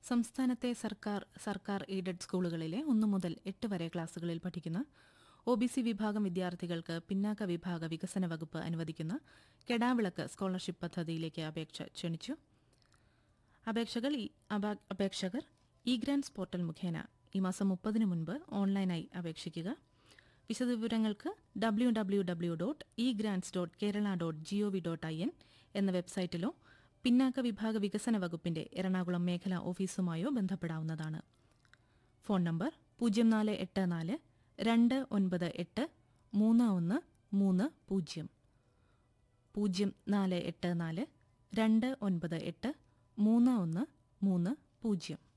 സംസ്ഥാനത്തെ സർക്കാർ സർക്കാർ എയ്ഡഡ് സ്കൂളുകളിലെ ഒന്നു മുതൽ എട്ട് വരെ ക്ലാസുകളിൽ പഠിക്കുന്ന ഒ ബി സി വിഭാഗം വിദ്യാർത്ഥികൾക്ക് പിന്നാക്ക വിഭാഗ വികസന വകുപ്പ് അനുവദിക്കുന്ന കെടാവിളക്ക് സ്കോളർഷിപ്പ് പദ്ധതിയിലേക്ക് അപേക്ഷ ക്ഷണിച്ചു അപേക്ഷകൾ ഈ- അപ- അപേക്ഷകർ ഇ ഗ്രാൻസ് പോർട്ടൽ മുഖേന ഈ മാസം മുപ്പതിന് മുൻപ് ഓൺലൈനായി അപേക്ഷിക്കുക വിശദവിവരങ്ങൾക്ക് W W W dot E grants dot Kerala dot G O V dot I N എന്ന വെബ്സൈറ്റിലോ പിന്നാക്ക വിഭാഗ വികസന വകുപ്പിന്റെ എറണാകുളം മേഖലാ ഓഫീസുമായോ ബന്ധപ്പെടാവുന്നതാണ് ഫോൺ നമ്പർ പൂജ്യം നാല് എട്ട് നാല് രണ്ട് ഒൻപത് എട്ട് മൂന്ന് ഒന്ന് മൂന്ന് പൂജ്യം പൂജ്യം നാല് എട്ട് നാല് രണ്ട് ഒൻപത് എട്ട് മൂന്ന് ഒന്ന് മൂന്ന് പൂജ്യം